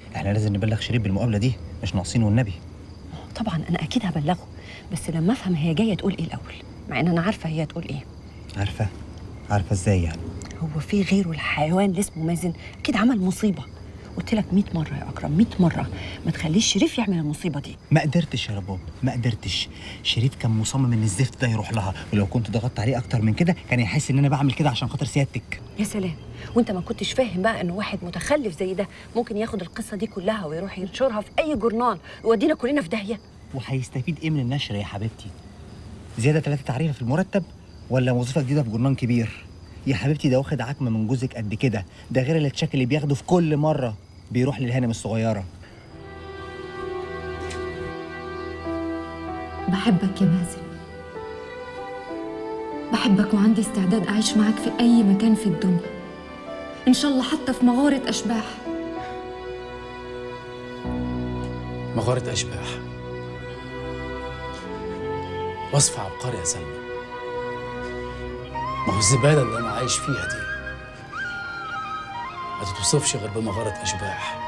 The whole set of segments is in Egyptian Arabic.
احنا لازم نبلغ شريف بالمقابله دي مش ناقصين والنبي طبعا انا اكيد هبلغه بس لما افهم هي جايه تقول ايه الاول مع ان انا عارفه هي تقول ايه عارفه عارفه ازاي يعني هو في غيره الحيوان اللي اسمه مازن اكيد عمل مصيبه قلت لك 100 مره يا اكرم 100 مره ما تخليش شريف يعمل المصيبه دي ما قدرتش يا رباب ما قدرتش شريف كان مصمم ان الزفت ده يروح لها ولو كنت ضغطت عليه اكتر من كده كان يحس ان انا بعمل كده عشان خاطر سيادتك يا سلام وانت ما كنتش فاهم بقى ان واحد متخلف زي ده ممكن ياخد القصه دي كلها ويروح ينشرها في اي جورنال ويودينا كلنا في داهيه وهيستفيد ايه من النشر يا حبيبتي زياده ثلاثه تعريفه في المرتب ولا وظيفه جديده في جورنال كبير يا حبيبتي ده واخد عكمه من جوزك قد كده ده غير التشيك اللي بياخده في كل مره بيروح للهانم الصغيره بحبك يا مازن بحبك وعندي استعداد أعيش معاك في أي مكان في الدنيا إن شاء الله حتى في مغارة أشباح مغارة أشباح وصف عبقري يا سلمى ما هو الزبالة اللي أنا عايش فيها دي ما تتوصفش غير بمغارة أشباح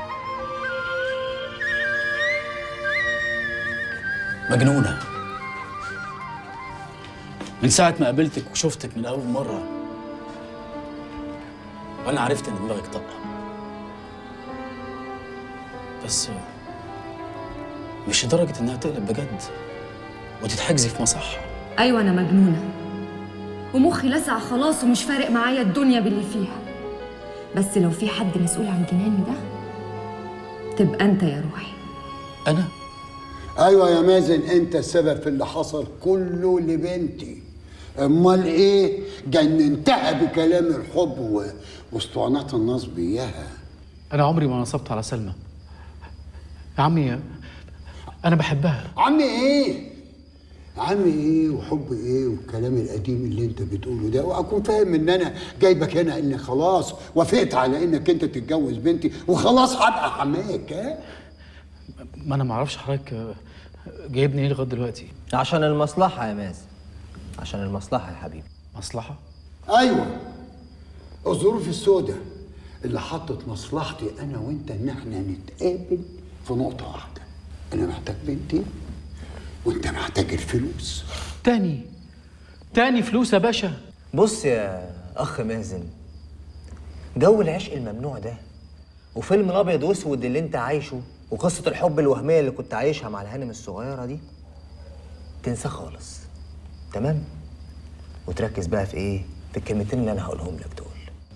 مجنونة من ساعة ما قابلتك وشفتك من أول مرة وأنا عرفت إن دماغك طاقة بس مش لدرجة إنها تقلب بجد وتتحجزي في مصحة أيوة أنا مجنونة ومخي لسع خلاص ومش فارق معايا الدنيا باللي فيها بس لو في حد مسؤول عن جناني ده تبقى أنت يا روحي أنا ايوه يا مازن انت السبب في اللي حصل كله لبنتي امال ايه جننتها بكلام الحب و- واسطوانات النصب اياها أنا عمري ما نصبت على سلمى يا عمي أنا بحبها عمي ايه عمي ايه وحب ايه والكلام القديم اللي انت بتقوله ده واكون فاهم ان انا جايبك هنا ان خلاص وافقت على انك انت تتجوز بنتي وخلاص هبقى حماك ها ما أنا ما أعرفش حضرتك جايبني إيه لغاية دلوقتي عشان المصلحة يا مازن عشان المصلحة يا حبيبي مصلحة ايوه الظروف السوداء اللي حطت مصلحتي انا وانت ان احنا نتقابل في نقطه واحده انا محتاج بنتي وانت محتاج الفلوس تاني تاني فلوس يا باشا بص يا أخ مازن جو العشق الممنوع ده وفيلم الأبيض وأسود اللي أنت عايشه وقصة الحب الوهمية اللي كنت عايشها مع الهانم الصغيرة دي تنساه خالص تمام؟ وتركز بقى في إيه؟ في الكلمتين اللي أنا هقولهم لك دول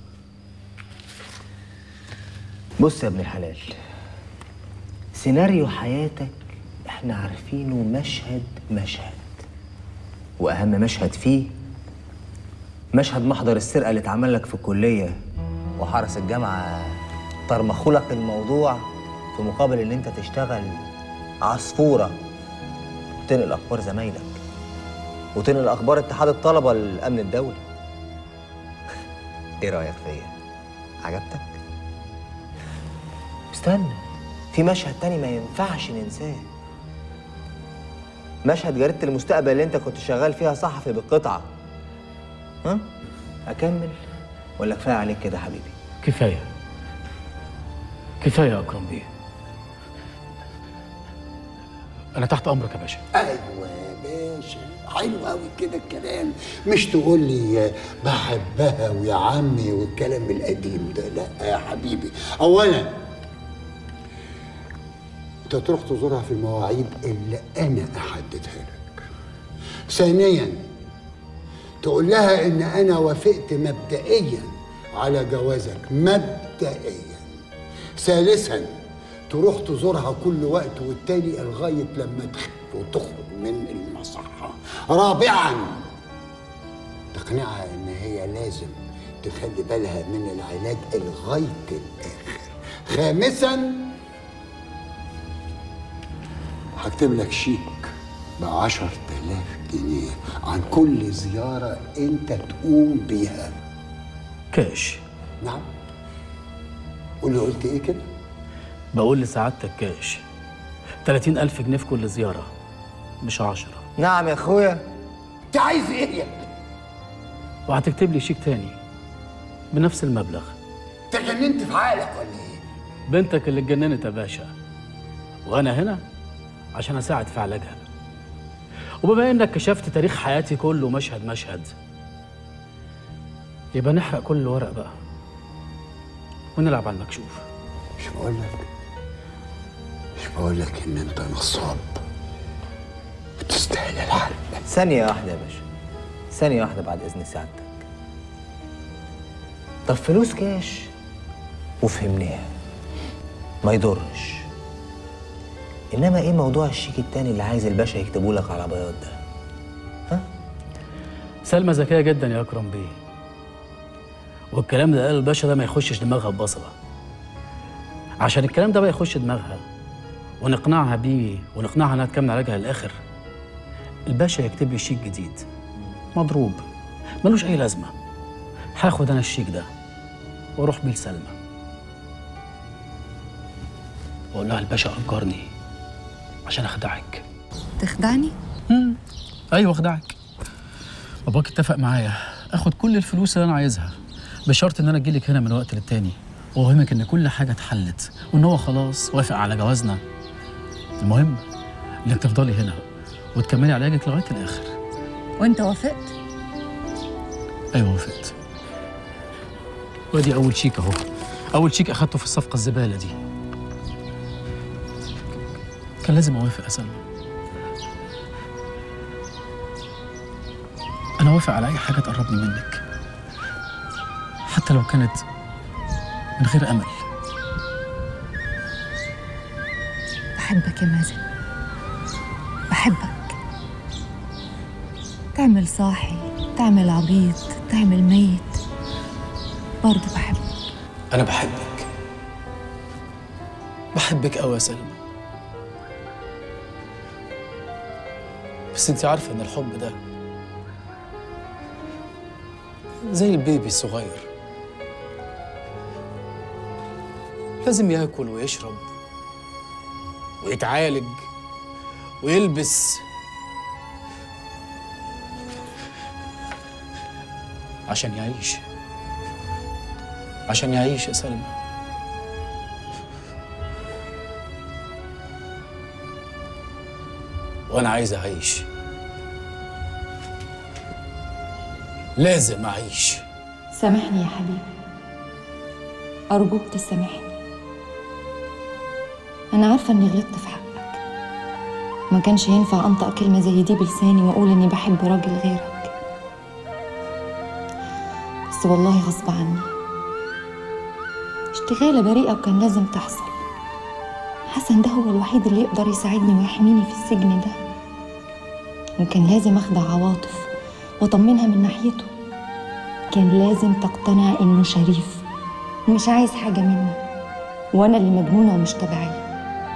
بص يا ابن الحلال سيناريو حياتك احنا عارفينه مشهد مشهد واهم مشهد فيه مشهد محضر السرقه اللي اتعمل لك في الكليه وحرس الجامعه طرمخولك الموضوع في مقابل ان انت تشتغل عصفوره تنقل اخبار زمايلك وتنقل اخبار اتحاد الطلبه للامن الدولي ايه رايك فيا عجبتك استنى في مشهد تاني ما ينفعش ننساه مشهد جريدة المستقبل اللي انت كنت شغال فيها صحفي بالقطعة ها؟ أكمل ولا كفاية عليك كده حبيبي؟ كفاية كفاية يا أكرم بيه أنا تحت أمرك يا باشا ايوه يا باشا حلو قوي كده الكلام مش تقول لي بحبها ويا عمي والكلام القديم ده لا يا حبيبي اولا انت تروح تزورها في المواعيد اللي انا احددها لك ثانيا تقول لها ان انا وافقت مبدئيا على جوازك مبدئيا ثالثا تروح تزورها كل وقت والتاني لغايه لما تخف وتخرج من المصحه رابعا تقنعها ان هي لازم تخلي بالها من العلاج لغايه الاخر خامسا هكتب لك شيك بعشر تلاف جنيه عن كل زيارة انت تقوم بيها كاش نعم قول لي قلت ايه كده بقول لسعادتك كاش 30 ألف جنيه في كل زيارة مش عشرة نعم يا أخويا انت عايز ايه يا ابني وهتكتب لي شيك تاني بنفس المبلغ انت جننت في عقلك ولا ايه بنتك اللي اتجننت يا باشا وانا هنا عشان اساعد في علاجها وبما انك كشفت تاريخ حياتي كله مشهد مشهد يبقى نحرق كل الورق بقى ونلعب على المكشوف مش بقول لك مش بقول لك ان انت نصاب وتستاهل الحرب ثانية واحدة يا باشا ثانية واحدة بعد إذن سعادتك طب فلوس كاش وفهمناها ما يضرش إنما إيه موضوع الشيك التاني اللي عايز الباشا يكتبه لك على بياض ده سلمى ذكيه جدا يا اكرم بيه والكلام ده قاله الباشا ده ما يخشش دماغها ببصله عشان الكلام ده بقى يخش دماغها ونقنعها بيه ونقنعها انها تكمل علاجها للاخر الباشا يكتب لي شيك جديد مضروب ملوش اي لازمه هاخد انا الشيك ده واروح بيه لسلمى واقول لها الباشا اجرني عشان اخدعك تخدعني ايوه اخدعك باباك اتفق معايا اخد كل الفلوس اللي انا عايزها بشرط ان انا اجيلك هنا من وقت للتاني واوهمك ان كل حاجه اتحلت وان هو خلاص وافق على جوازنا المهم انك تفضلي هنا وتكملي علاجك لغايه الاخر وانت وافقت ايوه وافقت وادي اول شيك اهو اول شيك اخدته في الصفقه الزباله دي كان لازم اوافق يا سلمى انا وافق على اي حاجه تقربني منك حتى لو كانت من غير امل بحبك يا مازن بحبك تعمل صاحي تعمل عبيط تعمل ميت برضه بحبك انا بحبك بحبك قوي يا سلمى بس انت عارفه ان الحب ده زي البيبي الصغير لازم ياكل ويشرب ويتعالج ويلبس عشان يعيش عشان يعيش يا سلمى وانا عايز اعيش لازم اعيش سامحني يا حبيبي أرجوك تسامحني أنا عارفة إني غلطت في حقك ما كانش ينفع أنطق كلمة زي دي بلساني وأقول إني بحب راجل غيرك بس والله غصب عني اشتغالة بريئة وكان لازم تحصل حسن ده هو الوحيد اللي يقدر يساعدني ويحميني في السجن ده وكان لازم أخدع عواطف وأطمنها من ناحيته كان لازم تقتنع إنه شريف ومش عايز حاجة مني وأنا اللي مجنونة ومش طبيعية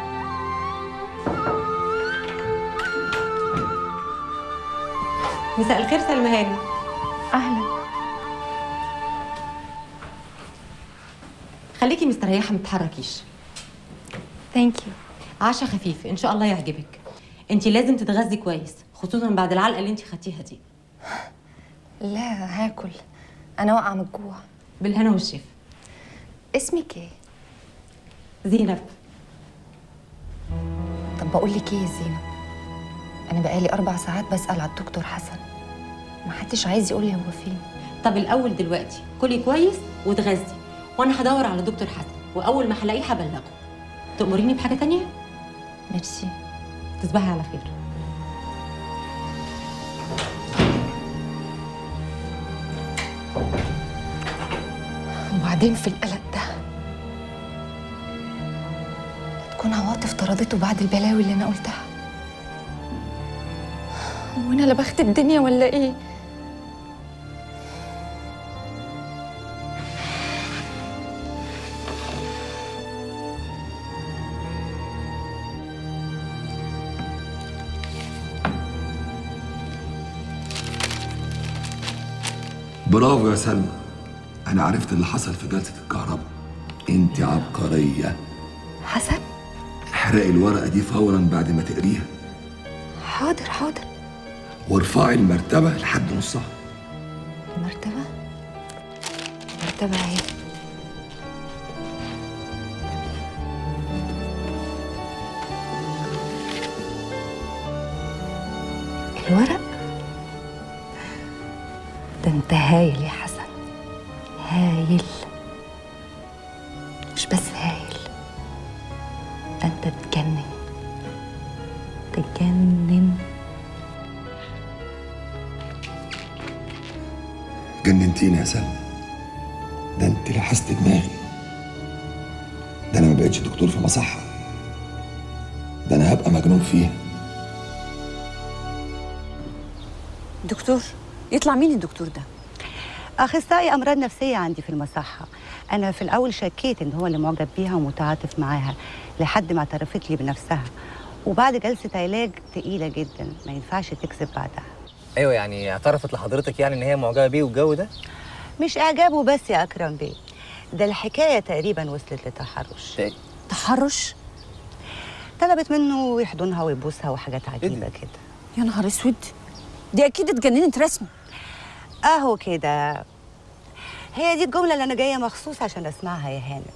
مساء الخير سلمى هاني أهلا خليكي مستريحه ما تتحركيش ثانك يو عشا خفيف ان شاء الله يعجبك انت لازم تتغذي كويس خصوصا بعد العلقه اللي انت خدتيها دي لا هاكل أنا واقعة من الجوع بالهنا والشفا اسمك إيه؟ زينب طب بقول لك إيه يا زينب أنا بقالي أربع ساعات بسأل على الدكتور حسن محدش عايز يقول لي هو فين طب الاول دلوقتي كلي كويس وتغذي وانا هدور على دكتور حسن واول ما هلاقيه هبلغه تأمريني بحاجه تانية ميرسي تصبحي على خير وبعدين في القلق ده تكون عواطف طردته بعد البلاوي اللي انا قلتها وانا لا بخت الدنيا ولا ايه برافو يا سلمى انا عرفت اللي حصل في جلسه الكهرباء انت عبقريه حسن احرقي الورقه دي فورا بعد ما تقريها حاضر حاضر وارفعي المرتبه لحد نصها المرتبة المرتبة اهي الورق ده انت هايل يا حسن هايل مش بس هايل ده انت تجنن تجنن جننتيني يا سلمى ده انت لحست دماغي ده انا ما بقتش دكتور في مصحة ده انا هبقى مجنون فيها دكتور يطلع مين الدكتور ده اخصائي امراض نفسيه عندي في المصحه انا في الاول شكيت ان هو اللي معجب بيها ومتعاطف معاها لحد ما اعترفت لي بنفسها وبعد جلسه علاج تقيله جدا ما ينفعش تكذب بعدها ايوه يعني اعترفت لحضرتك يعني ان هي معجبه بيه والجو ده مش اعجابه بس يا اكرم بيه ده الحكايه تقريبا وصلت لتحرش تحرش طلبت منه يحضنها ويبوسها وحاجات عجيبه كده يا نهار اسود دي اكيد اتجننت رسمي اهو كده هي دي الجمله اللي انا جايه مخصوص عشان اسمعها يا هانم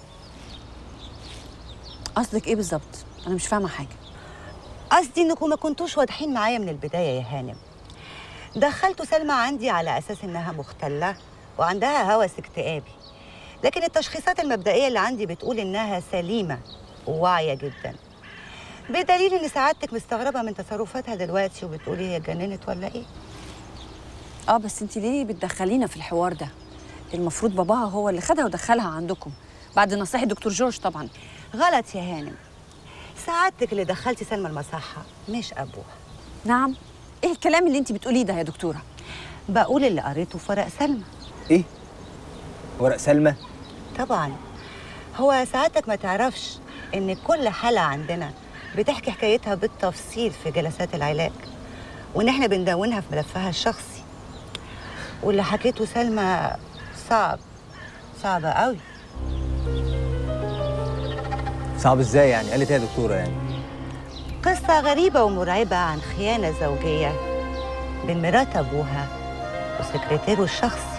قصدك ايه بالظبط انا مش فاهمه حاجه قصدي انكم ما كنتوش واضحين معايا من البدايه يا هانم دخلتوا سلمى عندي على اساس انها مختله وعندها هوس اكتئابي لكن التشخيصات المبدئيه اللي عندي بتقول انها سليمه وواعيه جدا بدليل ان سعادتك مستغربه من تصرفاتها دلوقتي وبتقولي هي اتجننت ولا ايه اه بس انت ليه بتدخلينا في الحوار ده المفروض باباها هو اللي خدها ودخلها عندكم بعد نصيحه دكتور جورج طبعا غلط يا هانم سعادتك اللي دخلتي سلمى المصحه مش ابوها نعم ايه الكلام اللي انت بتقوليه ده يا دكتوره بقول اللي قريته في ورق سلمى ايه ورق سلمى طبعا هو ساعتك ما تعرفش ان كل حالة عندنا بتحكي حكايتها بالتفصيل في جلسات العلاج وان احنا بندونها في ملفها الشخصي واللي حكيته سلمى صعب صعب قوي صعب ازاي يعني قالت ايه يا دكتوره يعني قصة غريبة ومرعبة عن خيانة زوجية بين مرات أبوها وسكرتيره الشخصي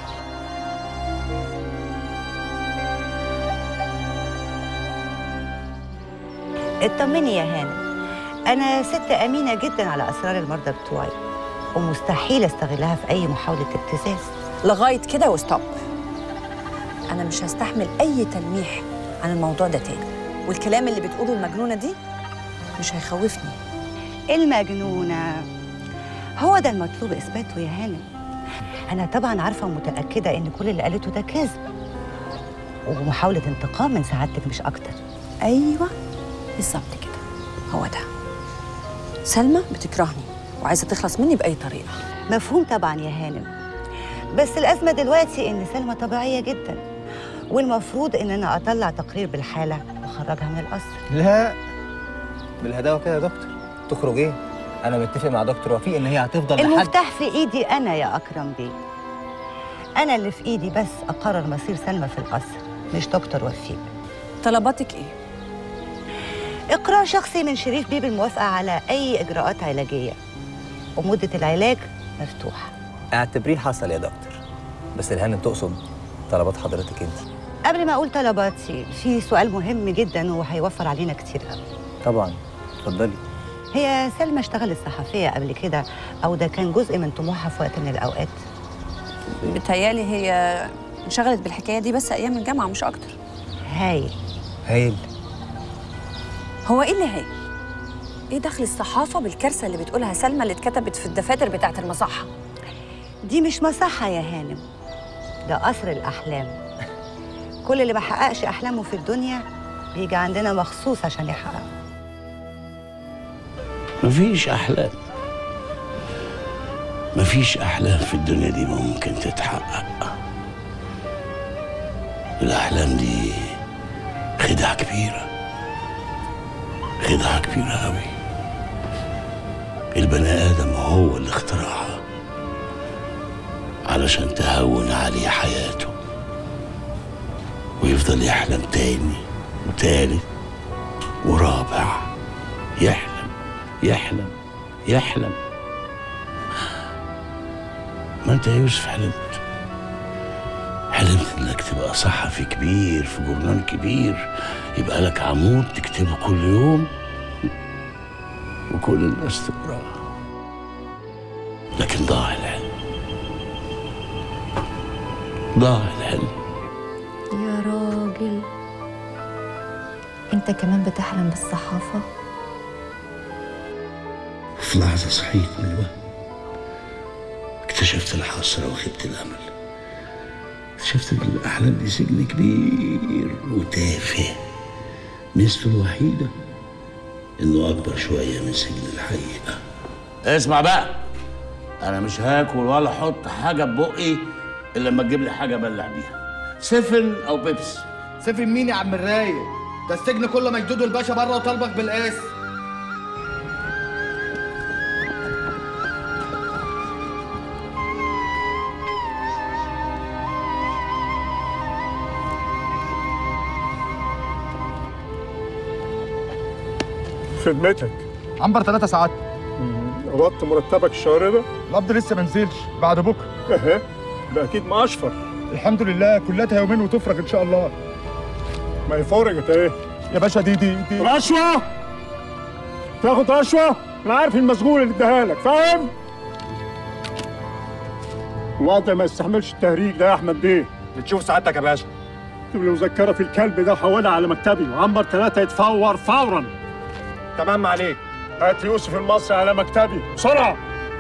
اطمني يا هانم أنا ست أمينة جدا على أسرار المرضى بتوعي ومستحيل أستغلها في أي محاولة ابتزاز لغايه كده وستوب انا مش هستحمل اي تلميح عن الموضوع ده تاني والكلام اللي بتقوله المجنونه دي مش هيخوفني المجنونة هو ده المطلوب إثباته يا هانم أنا طبعا عارفة ومتأكدة إن كل اللي قالته ده كذب ومحاولة انتقام من سعادتك مش أكتر ايوه بالظبط كده هو ده سلمى بتكرهني وعايزه تخلص مني باي طريقه مفهوم طبعا يا هانم بس الأزمة دلوقتي إن سلمى طبيعية جدا والمفروض إن أنا أطلع تقرير بالحالة وأخرجها من القصر لا بالهداوه كده يا دكتور تخرج ايه انا متفق مع دكتور وفيق ان هي هتفضل لحد المفتاح في إيدي أنا يا أكرم بيه أنا اللي في إيدي بس أقرر مصير سلمى في القصر مش دكتور وفيق طلباتك ايه إقرار شخصي من شريف بيه بالموافقة على أي إجراءات علاجية ومدة العلاج مفتوحة اعتبريه حصل يا دكتور بس الهانم تقصد طلبات حضرتك انت قبل ما أقول طلباتي في سؤال مهم جدا وهيوفر علينا كتير قوي طبعا اتفضلي هي سلمى اشتغلت صحفية قبل كده أو ده كان جزء من طموحها في وقت من الأوقات بتهيالي هي انشغلت بالحكايه دي بس ايام الجامعه مش اكتر هايل هايل هو ايه اللي هي ايه دخل الصحافه بالكارثه اللي بتقولها سلمى اللي اتكتبت في الدفاتر بتاعه المصحه دي مش مصحة يا هانم ده قصر الأحلام كل اللي ما حققش أحلامه في الدنيا بيجي عندنا مخصوص عشان يحققها مفيش أحلام مفيش أحلام في الدنيا دي ممكن تتحقق الأحلام دي خدعة كبيرة خدعة كبيرة أوي البني آدم هو اللي اخترعها علشان تهون عليه حياته ويفضل يحلم تاني وتالت ورابع يحلم يحلم يحلم ما انت يا يوسف حلمت حلمت انك تبقى صحفي كبير في جورنال كبير يبقى لك عمود تكتبه كل يوم وكل الناس تقراه لكن ضاع الحلم ضاع الحلم يا راجل انت كمان بتحلم بالصحافة في لحظة صحيت من الوهم اكتشفت الحسرة وخيبة الأمل اكتشفت إن الأحلام دي سجن كبير وتافه ميزته الوحيدة إنه أكبر شوية من سجن الحقيقة اسمع بقى أنا مش هاكل ولا أحط حاجة ببقي إلا لما تجيب لي حاجة أبلع بيها سفن أو بيبسي سيفن مين يا عم الرايق ده السجن كله مجدود والباشا بره وطالبك بالقيس خدمتك عنبر ثلاثة ساعات قبضت مرتبك الشهر ده؟ القبض لسه ما نزلش بعد بكره اهي ده اكيد ما اشفر الحمد لله كلتها يومين وتفرج ان شاء الله ما هي فرجت ايه؟ يا باشا دي دي دي رشوه تاخد رشوه انا عارف المسجون اللي اداها لك فاهم؟ الوضع ما يستحملش التهريج ده يا احمد بيه بتشوف سعادتك يا باشا اكتب لي مذكره في الكلب ده وحولها على مكتبي وعنبر ثلاثه يتفور فورا تمام عليك هات يوسف المصري على مكتبي بسرعه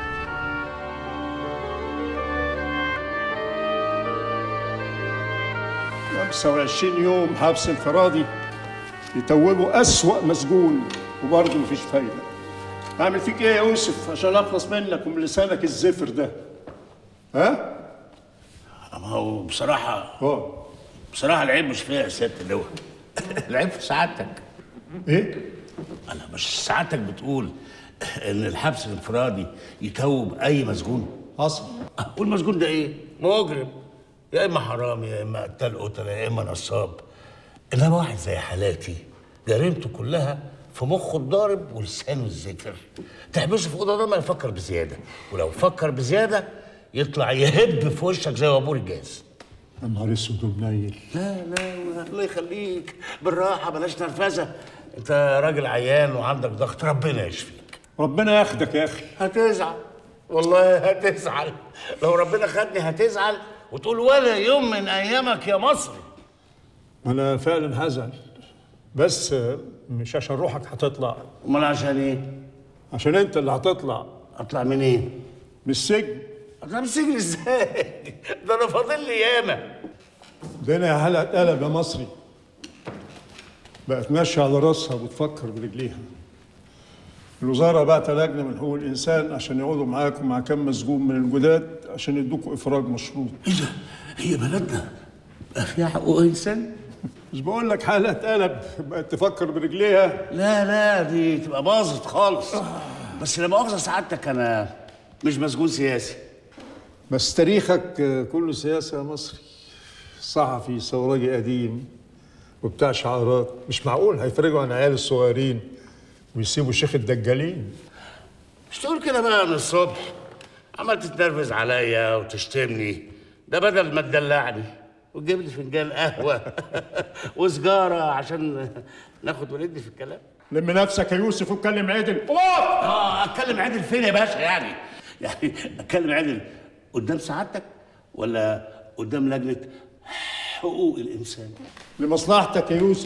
خمسة وعشرين يوم حبس انفرادي يتوبوا أسوأ مسجون وبرضه مفيش فايدة أعمل فيك إيه يا يوسف عشان أخلص منك ومن لسانك الزفر ده ها؟ ما هو بصراحة اه بصراحة العيب مش فيها يا سيادة اللواء العيب في سعادتك إيه؟ أنا مش سعادتك بتقول إن الحبس الانفرادي يتوب أي مسجون حصل والمسجون ده إيه؟ مجرم يا إما حرامي يا إما قتال قتلة يا إما نصاب إنما واحد زي حالاتي جريمته كلها في مخه الضارب ولسانه الزفر تحبسه في اوضه ده ما يفكر بزياده ولو فكر بزياده يطلع يهب في وشك زي وابور الجاز يا نهار اسود ومنيل لا لا الله يخليك بالراحه بلاش نرفزه انت راجل عيان وعندك ضغط ربنا يشفيك ربنا ياخدك يا أخي هتزعل والله هتزعل لو ربنا خدني هتزعل وتقول ولا يوم من ايامك يا مصري أنا فعلا هزعل بس مش عشان روحك هتطلع امال عشان ايه؟ عشان أنت اللي هتطلع اطلع من ايه؟ من السجن اطلع من السجن ازاي؟ ده انا فاضل لي ياما الدنيا يا حلقة قلب يا مصري بقت ماشية على راسها وبتفكر برجليها الوزارة بعت لجنة من حقوق الإنسان عشان يقعدوا معاكم مع كم مسجون من الجداد عشان يدوكوا إفراج مشروط ايه ده؟ هي بلدنا بقى فيها حقوق انسان؟ مش بقول لك حلقة قلب بقت تفكر برجليها لا لا دي تبقى باظت خالص بس لا مؤاخذه سعادتك انا مش مسجون سياسي بس تاريخك كله سياسة يا مصري صحفي ثورجي قديم وبتاع شعارات مش معقول هيفرجوا عن العيال الصغيرين ويسيبوا شيخ الدجالين مش تقول كده بقى من الصبح عمال تتنرفز عليا وتشتمني ده بدل ما تدلعني وتجيب لي فنجان قهوه وسجاره عشان ناخد وندي في الكلام لم نفسك يا يوسف واتكلم عدل اه اتكلم عدل فين يا باشا يعني يعني اتكلم عدل قدام سعادتك ولا قدام لجنه حقوق الانسان لمصلحتك يا يوسف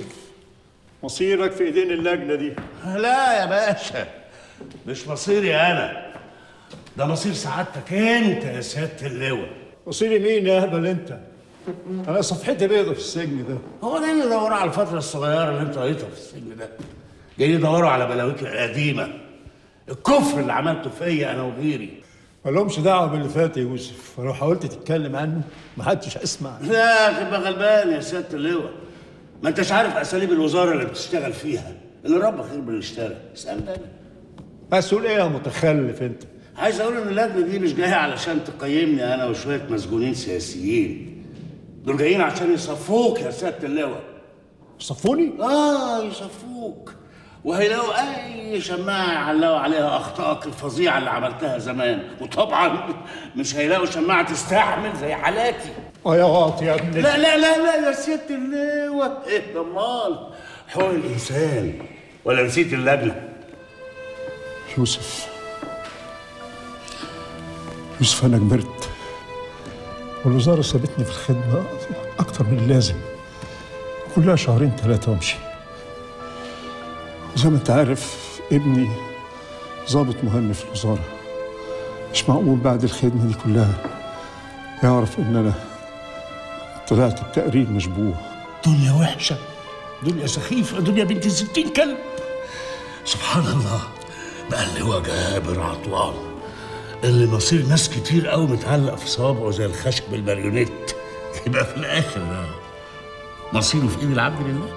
مصيرك في ايدين اللجنه دي لا يا باشا مش مصيري انا ده مصير سعادتك انت يا سياده اللواء مصيري مين يا اهبل انت انا صفحتي بيضة في السجن ده هو جايين يدوروا على الفتره الصغيره اللي انت قريتها في السجن ده جايين يدوروا على بلاويك القديمه الكفر اللي عملته فيا انا وغيري مالهمش دعوه باللي فات يا يوسف ولو حاولت تتكلم عنه محدش هيسمع لا تبقى غلبان يا سياده اللواء ما انتش عارف اساليب الوزاره اللي بتشتغل فيها اللي ربك خير من اللي اشترى اسالني انا مسؤول ايه يا متخلف انت عايز اقول ان اللجنه دي مش جايه علشان تقيمني انا وشويه مسجونين سياسيين دول جايين عشان يصفوك يا سياده اللواء يصفوني اه يصفوك وهيلاقوا اي شماعه يعلقوا عليها اخطائك الفظيعه اللي عملتها زمان وطبعا مش هيلاقوا شماعه تستحمل زي حالاتي اه يا واطي يا ابني لا لا لا لا يا سياده اللواء ايه ده امال حقوق الانسان ولا نسيت اللجنه يوسف يوسف انا كبرت والوزاره سابتني في الخدمه اكتر من اللازم كلها شهرين ثلاثه وامشي وزي ما انت عارف ابني ضابط مهم في الوزاره مش معقول بعد الخدمه دي كلها يعرف ان انا طلعت بتقرير مشبوه دنيا وحشة دنيا سخيفة دنيا بنت ستين كلب سبحان الله بقى اللي هو جابر عطوان اللي مصير ناس كتير قوي متعلق في صوابعه زي الخشب الماريونيت يبقى في الاخر مصيره في ايد العبد لله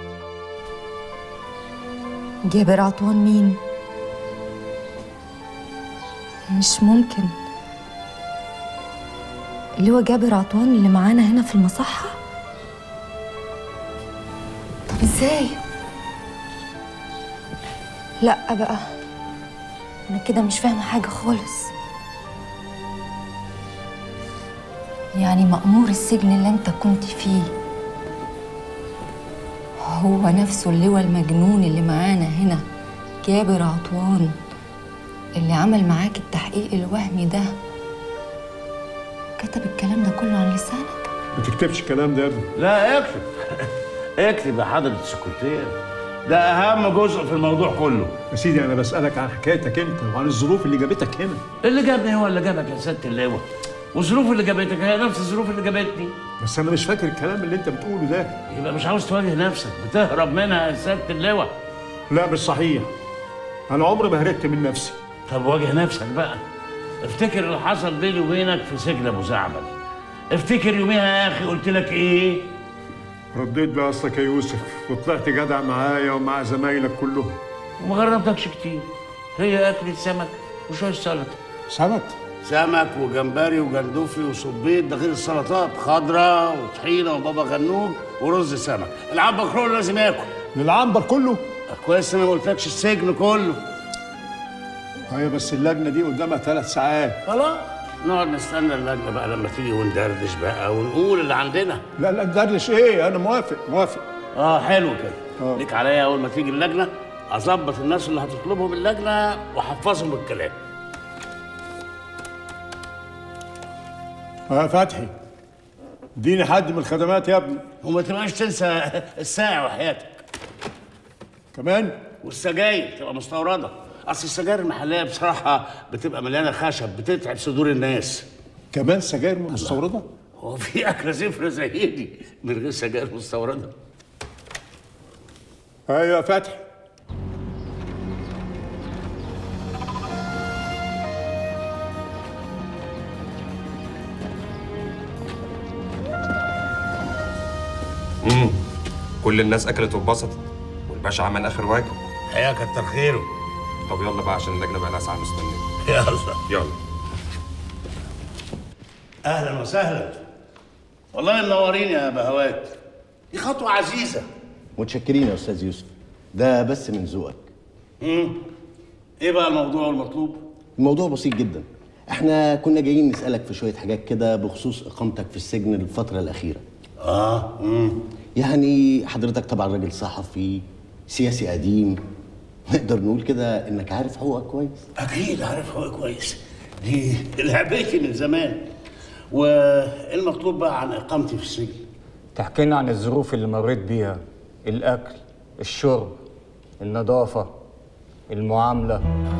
جابر عطوان مين مش ممكن اللي هو جابر عطوان اللي معانا هنا في المصحة طب ازاي لا بقى انا كده مش فاهمة حاجة خالص يعني مأمور السجن اللي انت كنت فيه هو نفسه اللواء المجنون اللي معانا هنا جابر عطوان اللي عمل معاك التحقيق الوهمي ده كتب الكلام ده كله عن لسانك ما تكتبش الكلام ده يا ابني لا اكتب اكتب يا حضرة السكرتير ده أهم جزء في الموضوع كله يا سيدي انا بسالك عن حكايتك انت وعن الظروف اللي جابتك هنا اللي جابني هو اللي جابك يا سيادة اللواء والظروف اللي جابتك هي نفس الظروف اللي جابتني بس انا مش فاكر الكلام اللي انت بتقوله ده يبقى مش عاوز تواجه نفسك بتهرب منها يا سيادة اللواء لا مش صحيح انا عمري ما هربت من نفسي طب واجه نفسك بقى افتكر اللي حصل بيني وبينك في سجن ابو زعبل افتكر يوميها يا اخي قلت لك ايه رديت بأصلك يا يوسف وطلعت جدع معايا ومع زمايلك كلهم وما غربتكش كتير هي اكلة سمك وشوية سلطة سمك سمك وجمبري وجندوفلي وصبيط ده غير السلطات خضرة وطحينة وبابا غنوج ورز سمك العب مكرونه لازم ياكل للعنبر كله كويس انا ما قلتلكش السجن كله ايوه بس اللجنه دي قدامها ثلاث ساعات خلاص نقعد نستنى اللجنة بقى لما تيجي وندردش بقى ونقول اللي عندنا لا لا ندردش ايه انا موافق موافق اه حلو كده ليك عليا اول ما تيجي اللجنة اظبط الناس اللي هتطلبهم اللجنة واحفظهم الكلام يا فتحي اديني حد من الخدمات يا ابني وما تبقاش تنسى الساعة وحياتك كمان والسجاير تبقى مستوردة اصل السجاير المحلية بصراحة بتبقى مليانة خشب بتتعب صدور الناس كمان سجاير مستورده هو في أكلة زفرة زي دي من غير سجاير مستوردة ايوه يا فتحي امم كل الناس اكلت واتبسطت والباشا عمل اخر واجب يا كتر خيره طب يلا بقى عشان اللجنه بقى لها ساعه مستنيه يلا يلا اهلا وسهلا والله منورين يا بهوات دي خطوة عزيزة متشكرين يا استاذ يوسف ده بس من ذوقك امم ايه بقى الموضوع المطلوب؟ الموضوع بسيط جدا احنا كنا جايين نسالك في شويه حاجات كده بخصوص اقامتك في السجن الفتره الاخيره اه امم يعني حضرتك طبعا راجل صحفي سياسي قديم نقدر نقول كده انك عارف حقوقك كويس اكيد عارف هو كويس دي لعبتي من زمان والمطلوب بقى عن اقامتي في السجن تحكي لنا عن الظروف اللي مريت بيها الأكل الشرب النظافة المعاملة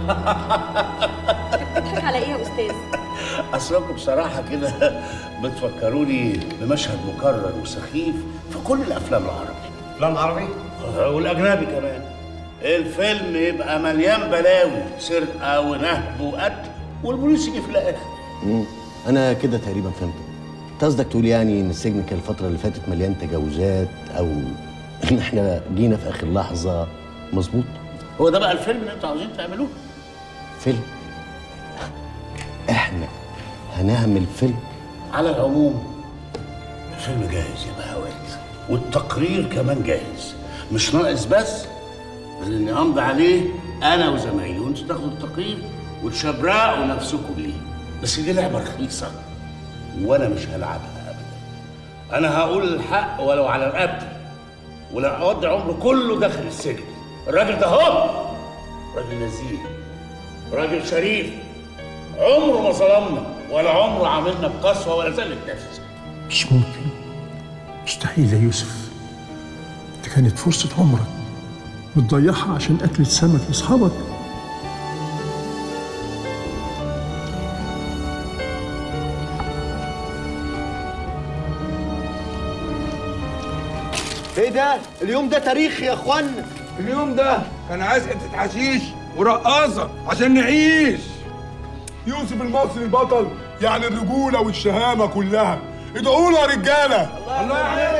بتضحك على ايه يا استاذ؟ اصلكم بصراحة كده بتفكروني بمشهد مكرر وسخيف في كل الافلام العربي افلام عربي والاجنبي كمان الفيلم يبقى مليان بلاوي سرقة ونهب وقتل والبوليس يجي في الاخر مم. انا كده تقريبا فهمت انت قصدك تقول يعني ان السجن كان الفتره اللي فاتت مليان تجاوزات او ان احنا جينا في اخر لحظه مظبوط هو ده بقى الفيلم اللي انتوا عاوزين تعملوه فيلم احنا هنعمل فيلم على العموم الفيلم جاهز يا بهوات والتقرير كمان جاهز مش ناقص بس غير اني امضي عليه انا وزمايلي وانتوا تاخدوا التقرير وتشبرقوا نفسكم بيه بس دي لعبه رخيصه وانا مش هلعبها ابدا انا هقول الحق ولو على رقبتي ولا اقضي عمره كله داخل السجن الراجل ده هو راجل نزيه راجل شريف عمره ما ظلمنا ولا عمره عاملنا بقسوه ولا زلة نفس مش ممكن مستحيل يا يوسف دي كانت فرصة عمرك بتضيعها عشان أكلة سمك لأصحابك ايه ده؟ اليوم ده تاريخي يا اخوانا اليوم ده كان عايز حته حشيش ورقاصه عشان نعيش يوسف المصري البطل يعني الرجوله والشهامه كلها ادعوا له يا رجاله الله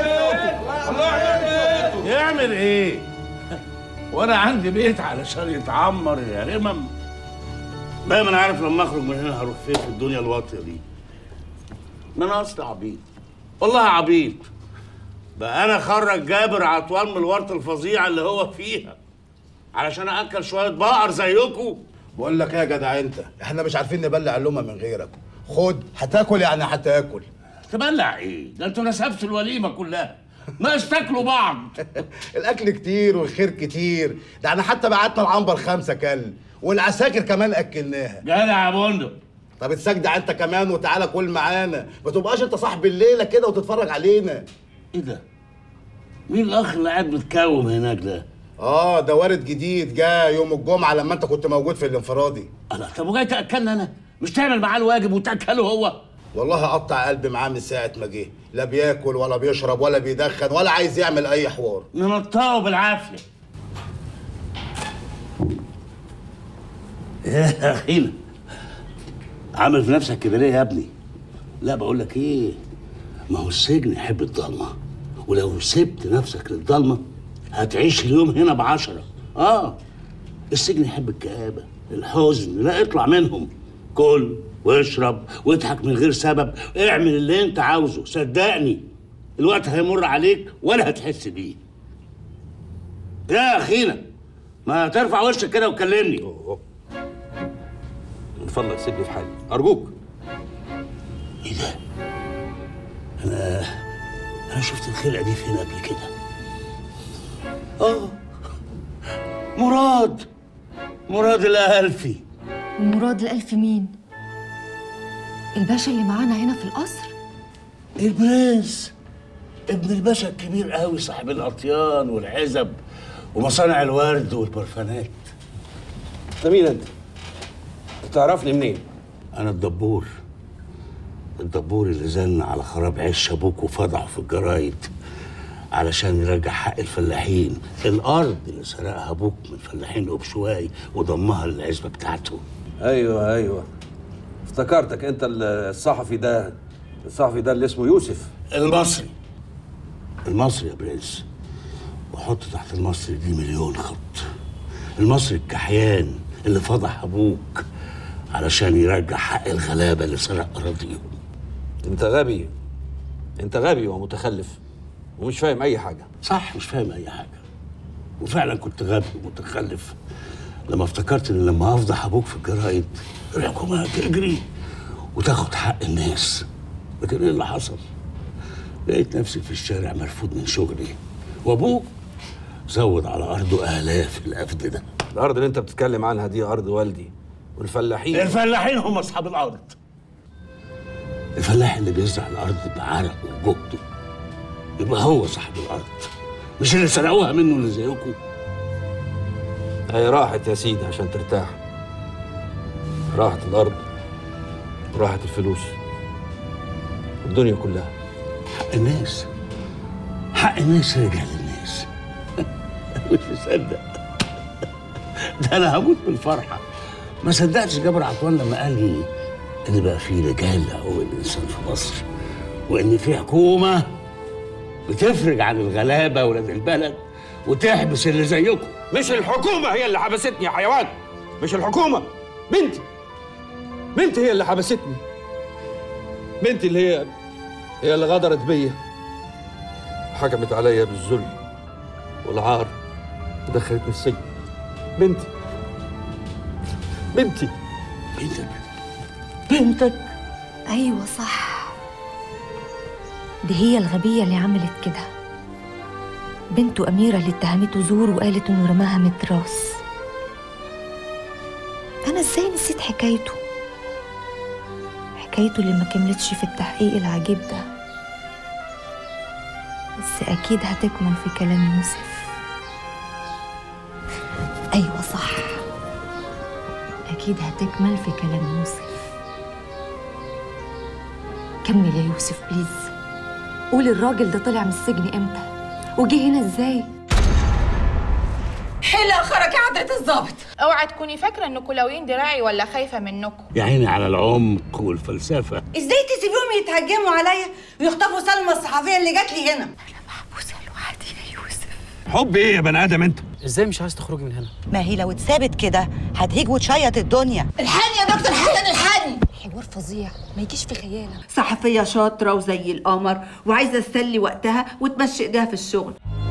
يعمل يعمل ايه؟ وانا عندي بيت علشان يتعمر يا رمم دايما انا عارف لما اخرج من هنا هروح فين في الدنيا الواطيه دي ما انا اصلا عبيط والله عبيط بقى انا خرج جابر عطوان من الورطه الفظيعه اللي هو فيها علشان اكل شويه بقر زيكم بقول لك ايه يا جدع انت احنا مش عارفين نبلع اللومه من غيرك خد هتاكل يعني هتاكل تبلع ايه ده انتوا نسبتوا الوليمه كلها ما تاكلوا بعض الاكل كتير والخير كتير ده احنا حتى بعتنا العنبر خمسه كل والعساكر كمان اكلناها جدع يا بندق طب اتسجدع انت كمان وتعالى كل معانا ما تبقاش انت صاحب الليله كده وتتفرج علينا ايه ده مين الاخ اللي قاعد متكوم هناك ده اه ده وارد جديد جه يوم الجمعه لما انت كنت موجود في الانفرادي انا طب وجاي تاكلنا انا مش تعمل معاه الواجب وتاكله هو والله قطع قلبي معاه من ساعه ما جه لا بياكل ولا بيشرب ولا بيدخن ولا عايز يعمل اي حوار ننطقه بالعافيه ايه يا اخينا عامل في نفسك كده ليه يا ابني لا بقول لك ايه ما هو السجن يحب الضلمه ولو سبت نفسك للضلمه هتعيش اليوم هنا بعشرة اه السجن يحب الكآبة الحزن لا اطلع منهم كل واشرب واضحك من غير سبب اعمل اللي انت عاوزه صدقني الوقت هيمر عليك ولا هتحس بيه يا اخينا ما ترفع وشك كده وكلمني من فضلك سيبني في حالي ارجوك ايه ده انا انا شفت الخلقه دي فين قبل كده اه مراد مراد الالفي ومراد الألف مين؟ الباشا اللي معانا هنا في القصر البرنس ابن الباشا الكبير قوي صاحب الاطيان والعزب ومصانع الورد والبرفانات ده مين انت؟ تعرفني منين؟ انا الدبور الدبور اللي زن على خراب عش ابوك وفضحه في الجرايد علشان يرجع حق الفلاحين الارض اللي سرقها ابوك من فلاحين ابشواي وضمها للعزبه بتاعته ايوه ايوه افتكرتك انت الصحفي ده الصحفي ده اللي اسمه يوسف المصري المصري يا برنس وحط تحت المصري دي مليون خط المصري الكحيان اللي فضح ابوك علشان يرجع حق الغلابه اللي سرق اراضيهم انت غبي انت غبي ومتخلف ومش فاهم اي حاجه صح مش فاهم اي حاجه وفعلا كنت غبي ومتخلف لما افتكرت ان لما افضح ابوك في الجرايد الحكومه هتجري وتاخد حق الناس لكن ايه اللي حصل؟ لقيت نفسي في الشارع مرفوض من شغلي وابوك زود على ارضه الاف الافد ده الارض اللي انت بتتكلم عنها دي ارض والدي والفلاحين الفلاحين هم اصحاب الارض الفلاح اللي بيزرع الارض بعرق وجهده يبقى هو صاحب الارض مش اللي سرقوها منه اللي زيكم هي راحت يا سيدي عشان ترتاح راحت الارض وراحت الفلوس الدنيا كلها حق الناس حق الناس رجع للناس مش مصدق ده انا هموت من الفرحه ما صدقتش جابر عطوان لما قال لي ان بقى في رجال لحقوق الانسان في مصر وان في حكومه بتفرج عن الغلابه ولاد البلد وتحبس اللي زيكم مش الحكومة هي اللي حبستني يا حيوان مش الحكومة بنتي بنتي هي اللي حبستني بنتي اللي هي هي اللي غدرت بيا حكمت عليا بالذل والعار ودخلتني السجن بنتي بنتي بنتك بنتك أيوة صح دي هي الغبية اللي عملت كده بنته أميرة اللي اتهمته زور وقالت إنه رماها من التراس أنا إزاي نسيت حكايته حكايته اللي ما كملتش في التحقيق العجيب ده بس أكيد هتكمل في كلام يوسف أيوة صح أكيد هتكمل في كلام يوسف كمل يا يوسف بليز قول الراجل ده طلع من السجن امتى وجه هنا ازاي حل اخرك يا حضرة الظابط اوعى تكوني فاكرة انكم لاويين دراعي ولا خايفة منكم يا عيني على العمق والفلسفه ازاي تسيبيهم يتهجموا عليا ويخطفوا سلمى الصحفيه اللي جات لي هنا حب ايه يا بني ادم انت ازاي مش عايز تخرجي من هنا ما هي لو اتثابت كده هتهيج وتشيط الدنيا الحقني يا دكتور حسن الحقني حوار فظيع ما يجيش في خيالك صحفية شاطرة وزي القمر وعايزة تسلي وقتها وتمشي ايديها في الشغل